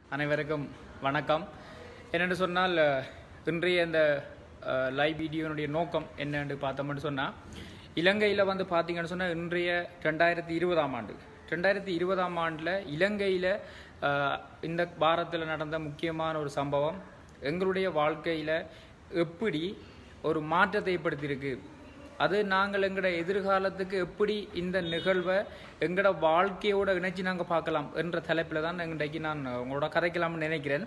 அனைவருக்கும் வணக்கம் என்னென்னு சொன்னால் அஹ், இன்றைய இந்த லைவ் வீடியோனுடைய நோக்கம் என்னன்னு பார்த்தோம்னு சொன்னால் இலங்கையில் வந்து பார்த்தீங்கன்னு சொன்னால் இன்றைய ரெண்டாயிரத்தி இருபதாம் ஆண்டு ரெண்டாயிரத்தி இருபதாம் ஆண்டில் இலங்கையில் இந்த வாரத்தில் நடந்த முக்கியமான ஒரு சம்பவம் எங்களுடைய வாழ்க்கையில் எப்படி ஒரு மாற்றத்தை ஏற்படுத்தியிருக்கு அது நாங்கள் எங்களோட எதிர்காலத்துக்கு எப்படி இந்த நிகழ்வை எங்களோட வாழ்க்கையோட இணைச்சி நாங்கள் பார்க்கலாம் என்ற தலைப்பில் தான் இன்றைக்கு நான் உங்களோட கதைக்கலாம்னு நினைக்கிறேன்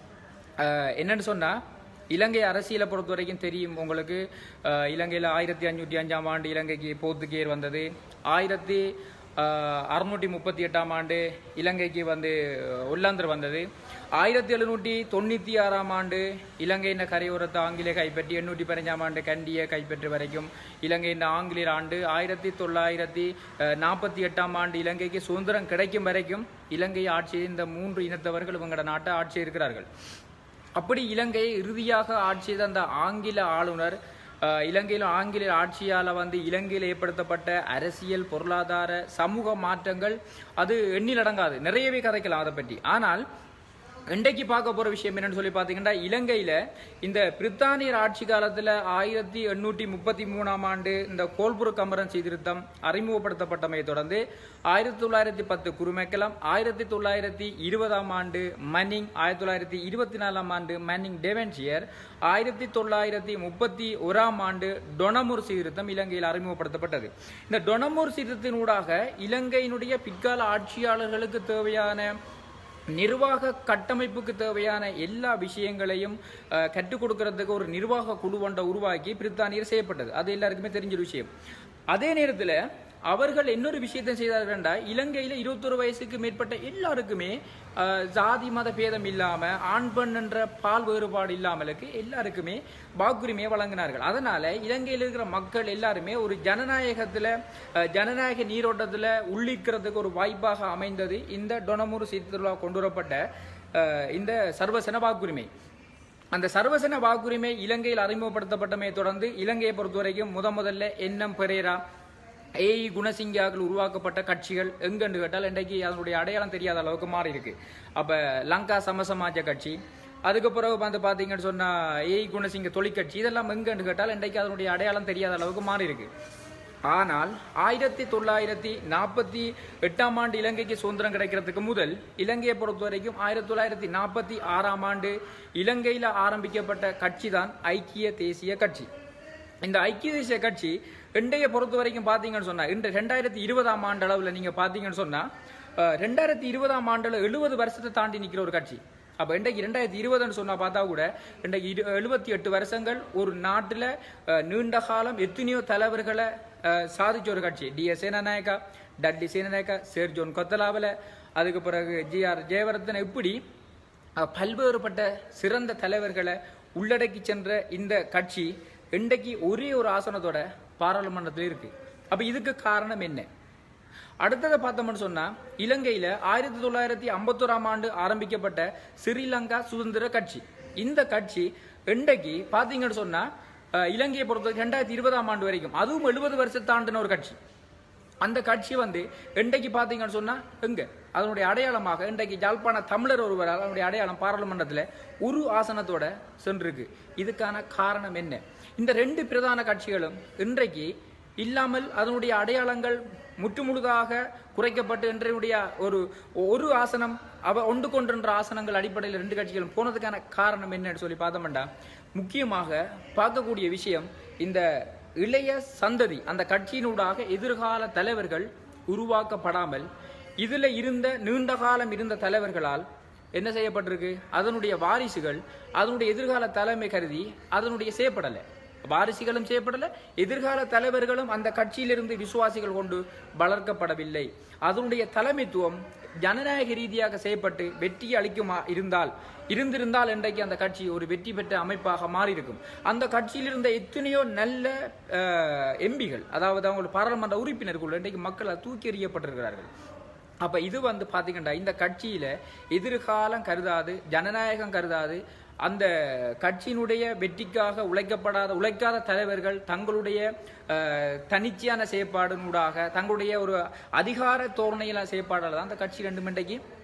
அஹ், என்னன்னு சொன்னால் இலங்கை அரசியலை பொறுத்த வரைக்கும் தெரியும் உங்களுக்கு அஹ், இலங்கையில் ஆயிரத்தி அஞ்சூற்றி அஞ்சாம் ஆண்டு இலங்கைக்கு போர்த்துகேயர் வந்தது ஆயிரத்தி அறுநூற்றி முப்பத்தி எட்டாம் ஆண்டு இலங்கைக்கு வந்து ஒல்லாந்தர் வந்தது ஆயிரத்தி எழுநூற்றி தொண்ணூற்றி ஆறாம் ஆண்டு இலங்கையின் கரையோரத்தை ஆங்கிலேய கைப்பற்றி எண்ணூற்றி பதினஞ்சாம் ஆண்டு கண்டியை கைப்பற்ற வரைக்கும் இலங்கையின் ஆங்கிலேயர் ஆண்டு ஆயிரத்தி தொள்ளாயிரத்தி நாற்பத்தி எட்டாம் ஆண்டு இலங்கைக்கு சுதந்திரம் கிடைக்கும் வரைக்கும் இலங்கை ஆட்சி இந்த மூன்று இனத்தவர்கள் இவங்களோட நாட்டை ஆட்சி இருக்கிறார்கள் அப்படி இலங்கையை இறுதியாக ஆட்சி செய்த அந்த ஆங்கில ஆளுநர் அஹ், இலங்கையில் ஆங்கில ஆட்சியால் வந்து இலங்கையில் ஏற்படுத்தப்பட்ட அரசியல் பொருளாதார சமூக மாற்றங்கள் அது எண்ணிலடங்காது நிறையவே கதைக்கலாம் அதை பற்றி ஆனால் இன்றைக்கு பார்க்க போற விஷயம் என்னன்னு சொல்லி பார்த்தீங்கன்னா இலங்கையில இந்த பிரித்தானியர் ஆட்சி காலத்துல ஆயிரத்தி எண்ணூற்றி முப்பத்தி மூணாம் ஆண்டு இந்த கோல்புர கமரன் சீர்திருத்தம் அறிமுகப்படுத்தப்பட்டமையை தொடர்ந்து ஆயிரத்தி தொள்ளாயிரத்தி பத்து குருமேக்கலம் ஆயிரத்தி தொள்ளாயிரத்தி இருபதாம் ஆண்டு மன்னிங் ஆயிரத்தி தொள்ளாயிரத்தி இருபத்தி நாலாம் ஆண்டு மன்னிங் டெவென்சியர் ஆயிரத்தி தொள்ளாயிரத்தி முப்பத்தி ஓராம் ஆண்டு டொனமூர் சீர்திருத்தம் இலங்கையில் அறிமுகப்படுத்தப்பட்டது இந்த டொனமூர் சீர்திருத்தினூடாக இலங்கையினுடைய பிற்கால ஆட்சியாளர்களுக்கு தேவையான நிர்வாக கட்டமைப்புக்கு தேவையான எல்லா விஷயங்களையும் அஹ், கற்றுக் கொடுக்கறதுக்கு ஒரு நிர்வாக குழு ஒன்றை உருவாக்கி பிரித்தானியர் செய்யப்பட்டது அது எல்லாருக்குமே தெரிஞ்ச ஒரு விஷயம் அதே நேரத்தில் அவர்கள் இன்னொரு விஷயத்தை செய்தார்கள் என்றால் இலங்கையில் இருபத்தொரு வயசுக்கு மேற்பட்ட எல்லாருக்குமே அஹ், ஜாதி மத பேதம் இல்லாம ஆண் பெண் என்ற பால் வேறுபாடு இல்லாமலுக்கு எல்லாருக்குமே வாக்குரிமையை வழங்கினார்கள் அதனால இலங்கையில் இருக்கிற மக்கள் எல்லாருமே ஒரு ஜனநாயகத்துல அஹ், ஜனநாயக நீரோட்டத்துல உள்ளிக்கிறதுக்கு ஒரு வாய்ப்பாக அமைந்தது இந்த டொனமூர் சீர்திருத்தா கொண்டு வரப்பட்ட அஹ், இந்த சர்வசன வாக்குரிமை அந்த சர்வசன வாக்குரிமை இலங்கையில் அறிமுகப்படுத்தப்பட்டமை தொடர்ந்து இலங்கையை பொறுத்தவரைக்கும் முத முதல்ல என்எம் பெரேரா ஏஇ குணசிங்காக்கள் உருவாக்கப்பட்ட கட்சிகள் எங்கன்னு கேட்டால் இன்றைக்கு அதனுடைய அடையாளம் தெரியாத அளவுக்கு மாறி இருக்கு அப்ப லங்கா சமசமாஜ கட்சி அதுக்கு பிறகு வந்து பாத்தீங்கன்னு சொன்னா ஏஇ குணசிங்க தொழிற்கட்சி இதெல்லாம் எங்கன்னு கேட்டால் இன்றைக்கு அதனுடைய அடையாளம் தெரியாத அளவுக்கு மாறி இருக்கு ஆனால் ஆயிரத்தி தொள்ளாயிரத்தி நாற்பத்தி எட்டாம் ஆண்டு இலங்கைக்கு சுதந்திரம் கிடைக்கிறதுக்கு முதல் இலங்கையை பொறுத்த வரைக்கும் ஆயிரத்தி தொள்ளாயிரத்தி நாற்பத்தி ஆறாம் ஆண்டு இலங்கையில் ஆரம்பிக்கப்பட்ட கட்சி தான் ஐக்கிய தேசிய கட்சி இந்த ஐக்கிய தேசிய கட்சி இன்றைய பொறுத்த வரைக்கும் பார்த்தீங்கன்னு சொன்னா இன்று ரெண்டாயிரத்தி இருபதாம் ஆண்டு அளவில் நீங்க பார்த்தீங்கன்னு சொன்னா அஹ், ரெண்டாயிரத்தி இருபதாம் ஆண்டுல எழுபது வருஷத்தை தாண்டி நிற்கிற ஒரு கட்சி அப்ப இன்றைக்கு ரெண்டாயிரத்தி இருபதுன்னு சொன்னா பார்த்தா கூட இன்றைக்கு இரு எழுபத்தி எட்டு வருஷங்கள் ஒரு நாட்டுல அஹ், நீண்ட காலம் எத்தனையோ தலைவர்களை அஹ், சாதிச்ச ஒரு கட்சி D S Senanayake Dudley Senanayake sir John கொத்தலாவில் அதுக்கு பிறகு ஜி ஆர் ஜெயவர்தன் இப்படி அஹ், பல்வேறுபட்ட சிறந்த தலைவர்களை உள்ளடக்கி சென்ற இந்த கட்சி இன்றைக்கு ஒரே ஒரு ஆசனத்தோட பாராளுமன்றத்தில் இருக்கு அப்ப இதுக்கு காரணம் என்ன அடுத்ததை பார்த்தோம்னு சொன்னா இலங்கையில ஆயிரத்தி தொள்ளாயிரத்தி ஐம்பத்தோராம் ஆண்டு ஆரம்பிக்கப்பட்ட ஸ்ரீலங்கா சுதந்திர கட்சி இந்த கட்சி இன்றைக்கு பாத்தீங்கன்னு சொன்னா அஹ், இலங்கையை பொறுத்த ரெண்டாயிரத்தி இருபதாம் ஆண்டு வரைக்கும் அதுவும் எழுபது வருஷத்தை தாண்டின ஒரு கட்சி அந்த கட்சி வந்து இன்றைக்கு பார்த்தீங்கன்னு சொன்னா எங்க அதனுடைய அடையாளமாக இன்றைக்கு யாழ்ப்பாண தமிழர் ஒருவர் அதனுடைய அடையாளம் பாராளுமன்றத்தில் ஒரு ஆசனத்தோட சென்றிருக்கு இதுக்கான காரணம் என்ன இந்த ரெண்டு பிரதான கட்சிகளும் இன்றைக்கு இல்லாமல் அதனுடைய அடையாளங்கள் முற்றுமுழுதாக குறைக்கப்பட்டு இன்றைய ஒரு ஒரு ஆசனம் அவ ஒன்று கொன்றென்ற ஆசனங்கள் அடிப்படையில் ரெண்டு கட்சிகளும் போனதுக்கான காரணம் என்னன்னு சொல்லி பார்த்தோம்டா முக்கியமாக பார்க்கக்கூடிய விஷயம் இந்த இளைய சந்ததி அந்த கட்சியினூடாக எதிர்கால தலைவர்கள் உருவாக்கப்படாமல் இதுல இருந்த நீண்ட காலம் இருந்த தலைவர்களால் என்ன செய்யப்பட்டிருக்கு அதனுடைய வாரிசுகள் அதனுடைய எதிர்கால தலைமை கருதி அதனுடைய செய்யப்படலை வாரிசுகளும் செய்யப்படல எதிர்கால தலைவர்களும் அந்த கட்சியிலிருந்து விசுவாசிகள் கொண்டு வளர்க்கப்படவில்லை அதனுடைய தலைமைத்துவம் ஜனநாயக ரீதியாக செய்யப்பட்டு வெற்றி அளிக்குமா இருந்தால் இருந்திருந்தால் இன்றைக்கு அந்த கட்சி ஒரு வெற்றி பெற்ற அமைப்பாக மாறியிருக்கும் அந்த கட்சியில் இருந்த எத்தனையோ நல்ல எம்பிகள் அதாவது அவங்க பாராளுமன்ற உறுப்பினர்கள் இன்றைக்கு மக்கள் தூக்கி எறியப்பட்டிருக்கிறார்கள் அப்ப இது வந்து பாத்தீங்கன்னா இந்த கட்சியில எதிர்காலம் கருதாது ஜனநாயகம் கருதாது அந்த கட்சியினுடைய வெற்றிக்காக உழைக்கப்படாத உழைக்காத தலைவர்கள் தங்களுடைய அஹ், தனிச்சையான செயற்பாடினூடாக தங்களுடைய ஒரு அதிகார தோரணையில செயற்பாடால தான் அந்த கட்சி ரெண்டு மண்டைக்கு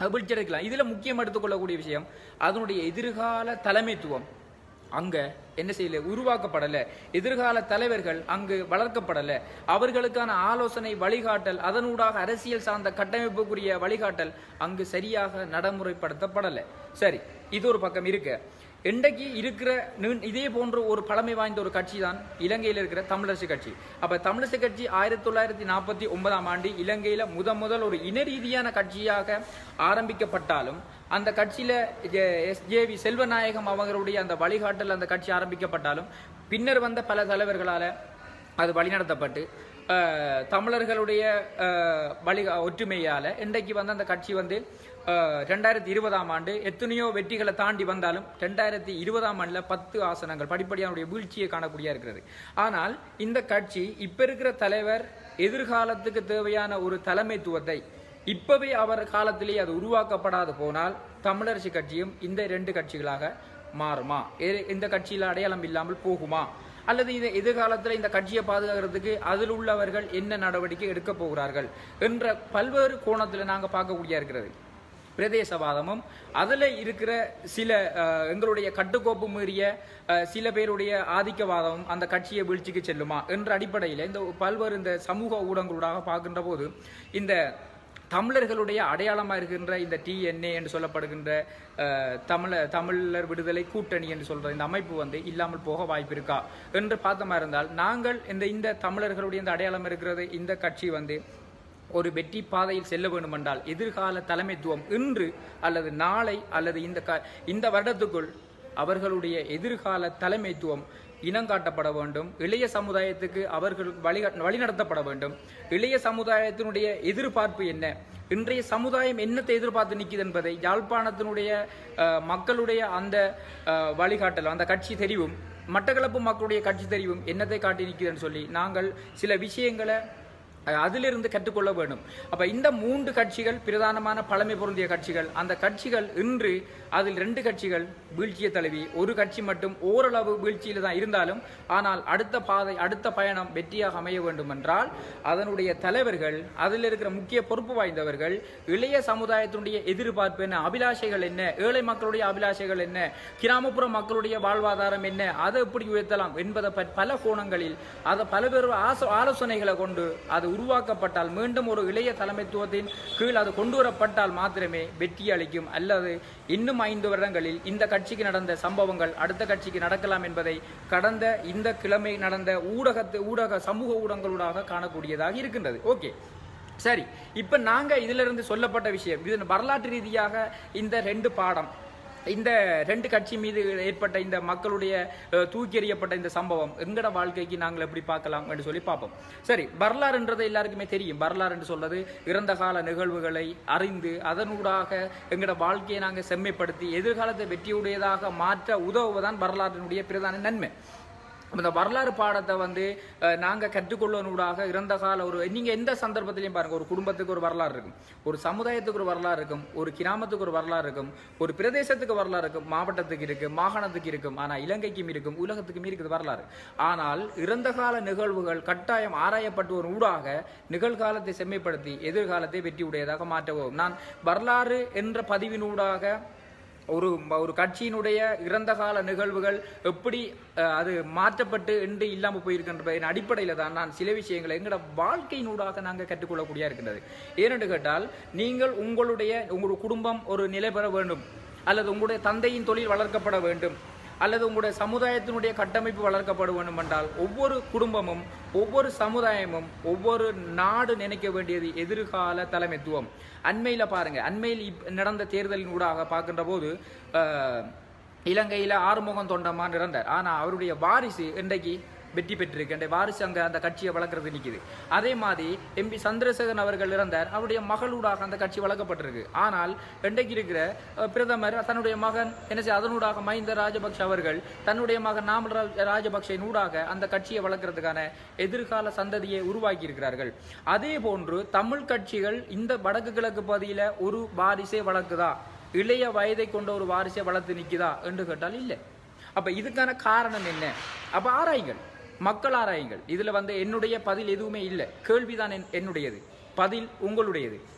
வீழ்ச்சியடைக்கலாம் இதுல முக்கியம் எடுத்துக்கொள்ளக்கூடிய விஷயம் அதனுடைய எதிர்கால தலைமைத்துவம் அங்க என்ன செய்யல உருவாக்கப்படல எதிர்கால தலைவர்கள் அங்கு வளர்க்கப்படல அவர்களுக்கான ஆலோசனை வழிகாட்டல் அதனூடாக அரசியல் சார்ந்த கட்டமைப்புக்குரிய வழிகாட்டல் அங்கு சரியாக நடைமுறைப்படுத்தப்படல சரி இது ஒரு பக்கம் இருக்கு இன்றைக்கு இருக்கிற நீ- இதே போன்ற ஒரு பழமை வாய்ந்த ஒரு கட்சி தான் இலங்கையில் இருக்கிற தமிழரசு கட்சி அப்ப தமிழரசு கட்சி ஆயிரத்தி தொள்ளாயிரத்தி நாற்பத்தி ஒன்பதாம் ஆண்டு இலங்கையில முத முதல் ஒரு இன ரீதியான கட்சியாக ஆரம்பிக்கப்பட்டாலும் அந்த கட்சியில எஸ்ஜேவி செல்வநாயகம் அவர்களுடைய அந்த வழிகாட்டல் அந்த கட்சி ஆரம்பிக்கப்பட்டாலும் பின்னர் வந்த பல தலைவர்களால அது வழிநடத்தப்பட்டு அஹ், தமிழர்களுடைய அஹ், வழி ஒற்றுமையால இன்றைக்கு வந்து அந்த கட்சி வந்து ரெண்டாயிரத்தி இருபதாம் ஆண்டு எத்தனையோ வெற்றிகளை தாண்டி வந்தாலும் ரெண்டாயிரத்தி இருபதாம் ஆண்டுல பத்து ஆசனங்கள் படிப்படியானுடைய வீழ்ச்சியை காணக்கூடிய இருக்கிறது ஆனால் இந்த கட்சி இப்ப இருக்கிற தலைவர் எதிர்காலத்துக்கு தேவையான ஒரு தலைமைத்துவத்தை இப்பவே அவர் காலத்திலேயே அது உருவாக்கப்படாது போனால் தமிழரசு கட்சியும் இந்த இரண்டு கட்சிகளாக மாறுமா எ- இந்த கட்சியில அடையாளம் இல்லாமல் போகுமா அல்லது இது எதிர்காலத்தில் இந்த கட்சியை பாதுகாக்கிறதுக்கு அதில் உள்ளவர்கள் என்ன நடவடிக்கை எடுக்க போகிறார்கள் என்ற பல்வேறு கோணத்தில் நாங்க பார்க்கக்கூடிய இருக்கிறது பிரதேசவாதமும் அதில் இருக்கிற சில அஹ், எங்களுடைய கட்டுக்கோப்பு மீறிய அஹ், சில பேருடைய ஆதிக்கவாதமும் அந்த கட்சியை வீழ்ச்சிக்கு செல்லுமா என்ற அடிப்படையில் இந்த பல்வேறு இந்த சமூக ஊடகங்களூடாக பார்க்கின்ற போது இந்த தமிழர்களுடைய அடையாளமாக இருக்கின்ற இந்த டிஎன்ஏ என்று சொல்லப்படுகின்ற அஹ், தமிழ தமிழர் விடுதலை கூட்டணி என்று சொல்ற இந்த அமைப்பு வந்து இல்லாமல் போக வாய்ப்பு இருக்கா என்று பார்த்தமா இருந்தால் நாங்கள் இந்த இந்த தமிழர்களுடைய இந்த அடையாளம் இருக்கிறது இந்த கட்சி வந்து ஒரு வெற்றி பாதையில் செல்ல வேண்டுமென்றால் எதிர்கால தலைமைத்துவம் இன்று அல்லது நாளை அல்லது இந்த க இந்த வருடத்துக்குள் அவர்களுடைய எதிர்கால தலைமைத்துவம் இனங்காட்டப்பட வேண்டும் இளைய சமுதாயத்துக்கு அவர்கள் வழி வழிநடத்தப்பட வேண்டும் இளைய சமுதாயத்தினுடைய எதிர்பார்ப்பு என்ன இன்றைய சமுதாயம் என்னத்தை எதிர்பார்த்து நிற்குது என்பதை யாழ்ப்பாணத்தினுடைய அஹ், மக்களுடைய அந்த அஹ், வழிகாட்டல் அந்த கட்சி தெரிவும் மட்டக்களப்பு மக்களுடைய கட்சி தெரிவும் என்னத்தை காட்டி நிற்குதுன்னு சொல்லி நாங்கள் சில விஷயங்களை அஹ் அதிலிருந்து கற்றுக்கொள்ள வேண்டும் அப்ப இந்த மூன்று கட்சிகள் பிரதானமான பழமை பொருந்திய கட்சிகள் அந்த கட்சிகள் இன்று அதில் ரெண்டு கட்சிகள் வீழ்ச்சியை தழுவி ஒரு கட்சி மட்டும் ஓரளவு வீழ்ச்சியில் தான் இருந்தாலும் ஆனால் அடுத்த பாதை அடுத்த பயணம் வெற்றியாக அமைய வேண்டும் என்றால் அதனுடைய தலைவர்கள் அதில் இருக்கிற முக்கிய பொறுப்பு வாய்ந்தவர்கள் இளைய சமுதாயத்தினுடைய எதிர்பார்ப்பு என்ன அபிலாஷைகள் என்ன ஏழை மக்களுடைய அபிலாஷைகள் என்ன கிராமப்புற மக்களுடைய வாழ்வாதாரம் என்ன அதை எப்படி உயர்த்தலாம் என்பதை பற்றி பல கோணங்களில் அதை பல்வேறு ஆசோ ஆலோசனைகளை கொண்டு அது உருவாக்கப்பட்டால் மீண்டும் ஒரு இளைய தலைமைத்துவத்தின் கீழ் அது கொண்டு வரப்பட்டால் மாத்திரமே வெற்றி அளிக்கும் அல்லது இன்னும் ஐந்து வருடங்களில் இந்த கட்சிக்கு நடந்த சம்பவங்கள் அடுத்த கட்சிக்கு நடக்கலாம் என்பதை கடந்த இந்த கிழமை நடந்த ஊடகத்து ஊடக சமூக ஊடகங்களூடாக காணக்கூடியதாக இருக்கின்றது ஓகே சரி இப்ப நாங்க இதுல இருந்து சொல்லப்பட்ட விஷயம் இது வரலாற்று ரீதியாக இந்த ரெண்டு பாடம் இந்த ரெண்டு கட்சி மீது ஏற்பட்ட இந்த மக்களுடைய அஹ், தூக்கி எறியப்பட்ட இந்த சம்பவம் எங்கட வாழ்க்கைக்கு நாங்கள் எப்படி பார்க்கலாம் என்று சொல்லி பார்ப்போம் சரி வரலாறுன்றது எல்லாருக்குமே தெரியும் வரலாறு என்று சொல்றது இறந்த கால நிகழ்வுகளை அறிந்து அதனூடாக எங்கட வாழ்க்கையை நாங்கள் செம்மைப்படுத்தி எதிர்காலத்தை வெற்றியுடையதாக மாற்ற உதவுவதுதான் வரலாற்றினுடைய பிரதான நன்மை இந்த வரலாறு பாடத்தை வந்து அஹ், நாங்க கற்றுக்கொள்ளனூடாக இறந்த கால ஒரு நீங்க எந்த சந்தர்ப்பத்திலையும் பாருங்க ஒரு குடும்பத்துக்கு ஒரு வரலாறு இருக்கும் ஒரு சமுதாயத்துக்கு ஒரு வரலாறு இருக்கும் ஒரு கிராமத்துக்கு ஒரு வரலாறு இருக்கும் ஒரு பிரதேசத்துக்கு வரலாறு இருக்கும் மாவட்டத்துக்கு இருக்கு மாகாணத்துக்கு இருக்கும் ஆனா இலங்கைக்கும் இருக்கும் உலகத்துக்கும் இருக்குது வரலாறு ஆனால் இறந்த கால நிகழ்வுகள் கட்டாயம் ஆராயப்பட்டு ஒரு ஊடாக நிகழ்காலத்தை செம்மைப்படுத்தி எதிர்காலத்தை வெற்றி உடையதாக மாற்றவும் நான் வரலாறு என்ற பதிவினூடாக ஒரு ஒரு கட்சியினுடைய இறந்த கால நிகழ்வுகள் எப்படி அஹ், அது மாற்றப்பட்டு இன்று இல்லாமல் போயிருக்கின்றதின் அடிப்படையில் தான் நான் சில விஷயங்களை எங்களோட வாழ்க்கையினூடாக நாங்கள் கற்றுக்கொள்ளக்கூடிய இருக்கின்றது ஏனென்று கேட்டால் நீங்கள் உங்களுடைய உங்களுடைய குடும்பம் ஒரு நிலை பெற வேண்டும் அல்லது உங்களுடைய தந்தையின் தொழில் வளர்க்கப்பட வேண்டும் அல்லது உங்களுடைய சமுதாயத்தினுடைய கட்டமைப்பு வளர்க்கப்பட வேண்டும் என்றால் ஒவ்வொரு குடும்பமும் ஒவ்வொரு சமுதாயமும் ஒவ்வொரு நாடு நினைக்க வேண்டியது எதிர்கால தலைமைத்துவம் அண்மையில பாருங்க அண்மையில் இப்- நடந்த தேர்தலின் ஊடாக பார்க்கின்ற போது அஹ், இலங்கையில ஆறுமுகம் தொண்டமான் இறந்தார் ஆனா அவருடைய வாரிசு இன்றைக்கு வெற்றி பெற்றிருக்கு அந்த வாரிசு அங்க அந்த கட்சியை வளர்க்கறது நிக்குது அதே மாதிரி எம்பி சந்திரசேகரன் அவர்கள் இறந்தார் அவருடைய மகளூடாக அந்த கட்சி வளர்க்கப்பட்டிருக்கு ஆனால் இன்றைக்கு இருக்கிற அஹ், பிரதமர் தன்னுடைய மகன் என்ன செய்ய அதனூடாக மஹிந்த ராஜபக்ஷ அவர்கள் தன்னுடைய மகன் நாமல் ரா- ராஜபக்ஷின் ஊடாக அந்த கட்சியை வளர்க்கறதுக்கான எதிர்கால சந்ததியை உருவாக்கி இருக்கிறார்கள் அதே போன்று தமிழ் கட்சிகள் இந்த வடக்கு கிழக்கு பகுதியில ஒரு வாரிசை வளர்க்குதா இளைய வயதை கொண்ட ஒரு வாரிசை வளர்த்து நிக்குதா என்று கேட்டால் இல்லை அப்ப இதுக்கான காரணம் என்ன அப்ப ஆராயுங்கள் மக்கள் ஆராயுங்கள் இதுல வந்து என்னுடைய பதில் எதுவுமே இல்லை கேள்விதான் என்- என்னுடையது பதில் உங்களுடையது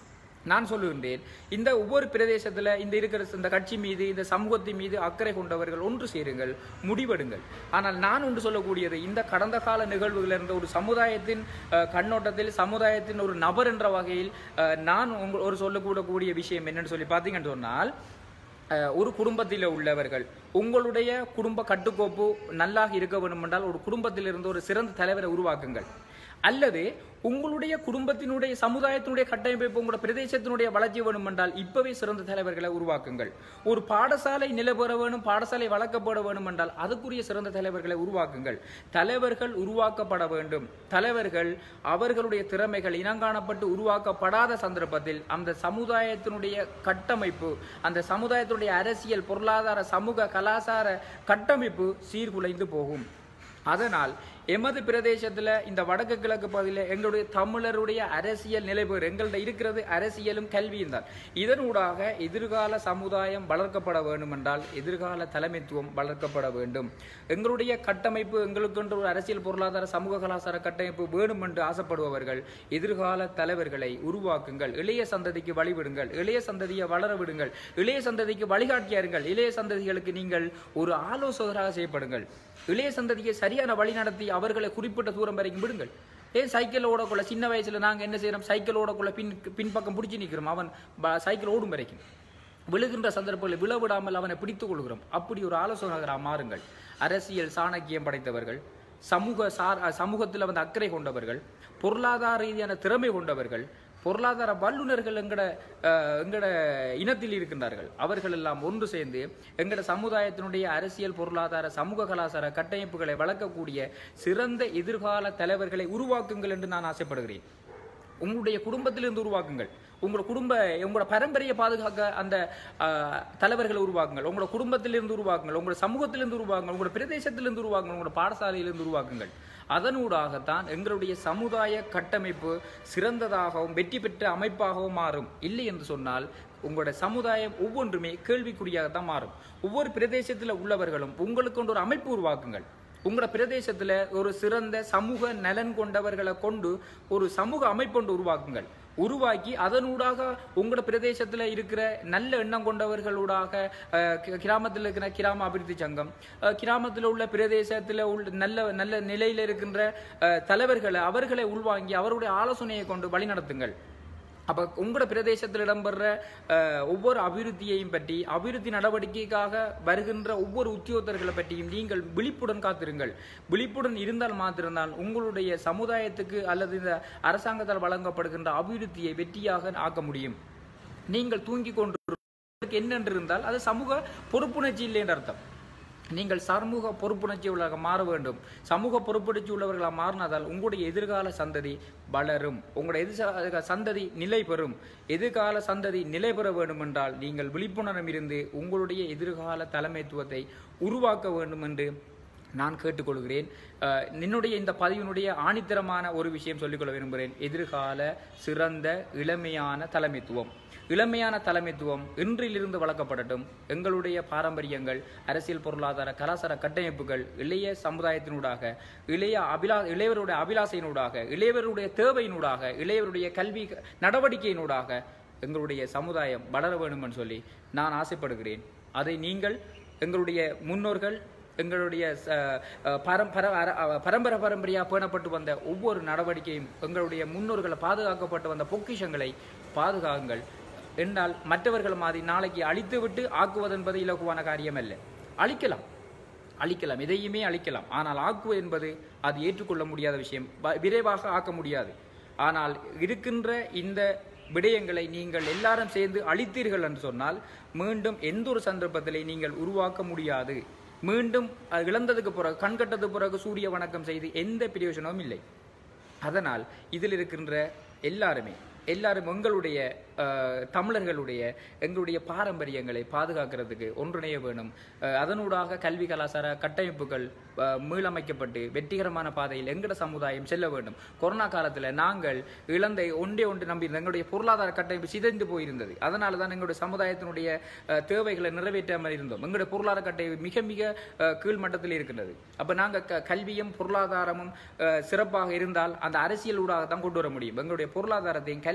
நான் சொல்லுகின்றேன் இந்த ஒவ்வொரு பிரதேசத்துல இந்த இருக்கிற இந்த கட்சி மீது இந்த சமூகத்தின் மீது அக்கறை கொண்டவர்கள் ஒன்று சேருங்கள் முடிவெடுங்கள் ஆனால் நான் ஒன்று சொல்லக்கூடியது இந்த கடந்த கால நிகழ்வுகள் இருந்த ஒரு சமுதாயத்தின் அஹ், கண்ணோட்டத்தில் சமுதாயத்தின் ஒரு நபர் என்ற வகையில் அஹ், நான் உங்க ஒரு சொல்லக்கூடக்கூடிய விஷயம் என்னன்னு சொல்லி பார்த்தீங்கன்னு சொன்னால் அஹ், ஒரு குடும்பத்தில் உள்ளவர்கள் உங்களுடைய குடும்ப கட்டுக்கோப்பு நல்லாக இருக்க வேண்டும் என்றால் ஒரு குடும்பத்திலிருந்து ஒரு சிறந்த தலைவரை உருவாக்குங்கள் அல்லது உங்களுடைய குடும்பத்தினுடைய சமுதாயத்தினுடைய கட்டமைப்பு உங்களுடைய பிரதேசத்தினுடைய வளர்ச்சி வேணும் என்றால் இப்பவே சிறந்த தலைவர்களை உருவாக்குங்கள் ஒரு பாடசாலை நிலைபெற வேணும் பாடசாலை வளர்க்கப்பட வேணும் என்றால் அதுக்குரிய சிறந்த தலைவர்களை உருவாக்குங்கள் தலைவர்கள் உருவாக்கப்பட வேண்டும் தலைவர்கள் அவர்களுடைய திறமைகள் இனங்காணப்பட்டு உருவாக்கப்படாத சந்தர்ப்பத்தில் அந்த சமுதாயத்தினுடைய கட்டமைப்பு அந்த சமுதாயத்தினுடைய அரசியல் பொருளாதார சமூக கலாச்சார கட்டமைப்பு சீர்குலைந்து போகும் அதனால் எமது பிரதேசத்துல இந்த வடக்கு கிழக்கு பகுதியில் எங்களுடைய தமிழருடைய அரசியல் நிலைபெறு எங்கள்ட்ட இருக்கிறது அரசியலும் கல்வியும் தான் இதனூடாக எதிர்கால சமுதாயம் வளர்க்கப்பட வேண்டும் என்றால் எதிர்கால தலைமைத்துவம் வளர்க்கப்பட வேண்டும் எங்களுடைய கட்டமைப்பு எங்களுக்கென்று ஒரு அரசியல் பொருளாதார சமூக கலாச்சார கட்டமைப்பு வேணும் என்று ஆசைப்படுபவர்கள் எதிர்கால தலைவர்களை உருவாக்குங்கள் இளைய சந்ததிக்கு வழிவிடுங்கள் இளைய சந்ததியை வளர விடுங்கள் இளைய சந்ததிக்கு வழிகாட்டியாருங்கள் இளைய சந்ததிகளுக்கு நீங்கள் ஒரு ஆலோசகராக செய்யப்படுங்கள் இளைய சந்ததியை சரியான வழி நடத்தி அவர்களை குறிப்பிட்ட தூரம் வரைக்கும் விடுங்கள் ஏன் சைக்கிள் ஓடக்குள்ள சின்ன வயசுல நாங்க என்ன செய்யறோம் சைக்கிள் ஓடக்குள்ள பின் பின்பக்கம் பிடிச்சி நிக்கிறோம் அவன் ப- சைக்கிள் ஓடும் வரைக்கும் விழுகின்ற சந்தர்ப்பங்களில் விழ விடாமல் அவனை பிடித்துக் கொள்கிறோம் அப்படி ஒரு ஆலோசகராக மாறுங்கள் அரசியல் சாணக்கியம் படைத்தவர்கள் சமூக சார் சமூகத்தில் வந்து அக்கறை கொண்டவர்கள் பொருளாதார ரீதியான திறமை கொண்டவர்கள் பொருளாதார வல்லுநர்கள் எங்கட அஹ், எங்கட இனத்தில் இருக்கின்றார்கள் அவர்கள் எல்லாம் ஒன்று சேர்ந்து எங்கட சமுதாயத்தினுடைய அரசியல் பொருளாதார சமூக கலாச்சார கட்டமைப்புகளை வளர்க்கக்கூடிய சிறந்த எதிர்கால தலைவர்களை உருவாக்குங்கள் என்று நான் ஆசைப்படுகிறேன் உங்களுடைய குடும்பத்திலிருந்து உருவாக்குங்கள் உங்களோட குடும்ப உங்களோட பரம்பரையை பாதுகாக்க அந்த ஆஹ், தலைவர்களை உருவாக்குங்கள் உங்களோட குடும்பத்திலிருந்து உருவாக்குங்கள் உங்களோட சமூகத்திலிருந்து உருவாக்குங்கள் உங்களோட பிரதேசத்திலிருந்து உருவாக்குங்கள் உங்களோட பாடசாலையிலிருந்து உருவாக்குங்கள் அதனூடாகத்தான் எங்களுடைய சமுதாய கட்டமைப்பு சிறந்ததாகவும் வெற்றி பெற்ற அமைப்பாகவும் மாறும் இல்லை என்று சொன்னால் உங்களோட சமுதாயம் ஒவ்வொன்றுமே கேள்விக்குறியாகத்தான் மாறும் ஒவ்வொரு பிரதேசத்தில் உள்ளவர்களும் உங்களுக்கு ஒரு அமைப்பு உருவாக்குங்கள் உங்களோட பிரதேசத்துல ஒரு சிறந்த சமூக நலன் கொண்டவர்களை கொண்டு ஒரு சமூக அமைப்பொன்று உருவாக்குங்கள் உருவாக்கி அதனூடாக உங்களோட பிரதேசத்துல இருக்கிற நல்ல எண்ணம் கொண்டவர்களூடாக அஹ், கி- கிராமத்தில் இருக்கிற கிராம அபிவிருத்தி சங்கம் அஹ், கிராமத்தில் உள்ள பிரதேசத்துல உள்ள நல்ல நல்ல நிலையில இருக்கின்ற அஹ், தலைவர்களை அவர்களை உள்வாங்கி அவருடைய ஆலோசனையை கொண்டு வழிநடத்துங்கள் அப்ப உங்களோட பிரதேசத்தில் இடம்பெற அஹ், ஒவ்வொரு அபிவிருத்தியையும் பற்றி அபிவிருத்தி நடவடிக்கைக்காக வருகின்ற ஒவ்வொரு உத்தியோகத்தர்களை பற்றியும் நீங்கள் விழிப்புடன் காத்திருங்கள் விழிப்புடன் இருந்தால் மாத்திருந்தால் உங்களுடைய சமுதாயத்துக்கு அல்லது இந்த அரசாங்கத்தால் வழங்கப்படுகின்ற அபிவிருத்தியை வெற்றியாக ஆக்க முடியும் நீங்கள் தூங்கிக் கொண்டு என்னென்று இருந்தால் அது சமூக பொறுப்புணர்ச்சி இல்லை என்று அர்த்தம் நீங்கள் சமூக பொறுப்புணர்ச்சி உள்ளவர்களாக மாற வேண்டும் சமூக பொறுப்புணர்ச்சி உள்ளவர்களாக மாறினதால் உங்களுடைய எதிர்கால சந்ததி வளரும் உங்களுடைய எதிர் சந்ததி நிலை பெறும் எதிர்கால சந்ததி நிலை பெற வேண்டும் என்றால் நீங்கள் விழிப்புணர்வு இருந்து உங்களுடைய எதிர்கால தலைமைத்துவத்தை உருவாக்க வேண்டும் என்று நான் கேட்டுக்கொள்கிறேன் அஹ், என்னுடைய இந்த பதிவினுடைய ஆணித்தரமான ஒரு விஷயம் சொல்லிக்கொள்ள விரும்புகிறேன் எதிர்கால சிறந்த இளமையான தலைமைத்துவம் இளமையான தலைமைத்துவம் இன்றிலிருந்து வளர்க்கப்படட்டும் எங்களுடைய பாரம்பரியங்கள் அரசியல் பொருளாதார கலாச்சார கட்டமைப்புகள் இளைய சமுதாயத்தினூடாக இளைய அபிலா இளையவருடைய அபிலாசையினூடாக இளையவருடைய தேவையினூடாக இளையவருடைய கல்வி நடவடிக்கையினூடாக எங்களுடைய சமுதாயம் வளர வேண்டும் என்று சொல்லி நான் ஆசைப்படுகிறேன் அதை நீங்கள் எங்களுடைய முன்னோர்கள் எங்களுடைய ச- அஹ் பரம் பர அர- அஹ் பரம்பரை பரம்பரையாக பேணப்பட்டு வந்த ஒவ்வொரு நடவடிக்கையும் எங்களுடைய முன்னோர்களை பாதுகாக்கப்பட்டு வந்த பொக்கிஷங்களை பாதுகாங்கள் என்றால் மற்றவர்கள் மாதிரி நாளைக்கு அழித்து விட்டு ஆக்குவது என்பது இலகுவான காரியம் அல்ல அழிக்கலாம் அழிக்கலாம் எதையுமே அழிக்கலாம் ஆனால் ஆக்குவது என்பது அது ஏற்றுக்கொள்ள முடியாத விஷயம் வ- விரைவாக ஆக்க முடியாது ஆனால் இருக்கின்ற இந்த விடயங்களை நீங்கள் எல்லாரும் சேர்ந்து அழித்தீர்கள் என்று சொன்னால் மீண்டும் எந்த ஒரு சந்தர்ப்பத்திலே நீங்கள் உருவாக்க முடியாது மீண்டும் அது இழந்ததுக்கு பிறகு கண்கட்டதுக்கு பிறகு சூரிய வணக்கம் செய்து எந்த பிரயோஜனமும் இல்லை அதனால் இதில் இருக்கின்ற எல்லாருமே எல்லாரும் எங்களுடைய அஹ், தமிழர்களுடைய எங்களுடைய பாரம்பரியங்களை பாதுகாக்கிறதுக்கு ஒன்றிணைய வேணும் அஹ், அதனூடாக கல்வி கலாச்சார கட்டமைப்புகள் அஹ், மீளமைக்கப்பட்டு வெற்றிகரமான பாதையில் எங்கட சமுதாயம் செல்ல வேண்டும் கொரோனா காலத்தில் நாங்கள் இழந்த ஒன்றே ஒன்று நம்பி எங்களுடைய பொருளாதார கட்டமைப்பு சிதைந்து போயிருந்தது அதனால தான் எங்களுடைய சமுதாயத்தினுடைய அஹ், தேவைகளை நிறைவேற்றாமல் இருந்தோம் எங்களுடைய பொருளாதார கட்டமைப்பு மிக மிக அஹ், கீழ்மட்டத்தில் இருக்கின்றது அப்ப நாங்க க- கல்வியும் பொருளாதாரமும் அஹ், சிறப்பாக இருந்தால் அந்த அரசியல் ஊடாக தான் கொண்டு வர முடியும் எங்களுடைய பொருளாதாரத்தையும்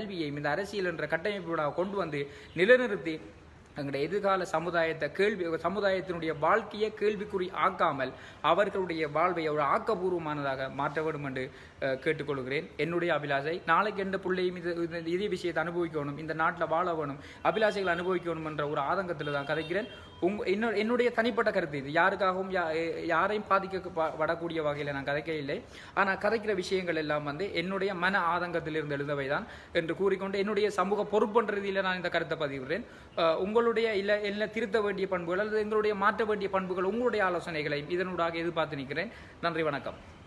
கல்வியையும் இந்த அரசியல் என்ற கட்டமைப்பு கொண்டு வந்து நிலைநிறுத்தி எங்களுடைய எதிர்கால சமுதாயத்தை கேள்வி சமுதாயத்தினுடைய வாழ்க்கையை கேள்விக்குறி ஆக்காமல் அவர்களுடைய வாழ்வை ஒரு ஆக்கபூர்வமானதாக மாற்ற வேண்டும் என்று அஹ், கேட்டுக்கொள்கிறேன் என்னுடைய அபிலாஷை நாளைக்கு எந்த பிள்ளையும் இது இது- இதே விஷயத்தை அனுபவிக்கணும் இந்த நாட்டில் வாழ வேணும் அபிலாஷைகளை அனுபவிக்கணும் என்ற ஒரு ஆதங்கத்தில் தான் கதைக்கிறேன் உங்க என்னோட என்னுடைய தனிப்பட்ட கருத்து இது யாருக்காகவும் யா- எ- யாரையும் பாதிக்க ப- படக்கூடிய வகையில் நான் கதைக்க இல்லை ஆனால் கதைக்கிற விஷயங்கள் எல்லாம் வந்து என்னுடைய மன ஆதங்கத்திலிருந்து எழுந்தவை தான் என்று கூறிக்கொண்டு என்னுடைய சமூக பொறுப்பென்ற ரீதியில் நான் இந்த கருத்தை பதிவிடுறேன் அஹ், உங்களுடைய இல்லை இல்லை திருத்த வேண்டிய பண்புகள் அல்லது எங்களுடைய மாற்ற வேண்டிய பண்புகள் உங்களுடைய ஆலோசனைகளையும் இதனூடாக எதிர்பார்த்து நிற்கிறேன் நன்றி வணக்கம்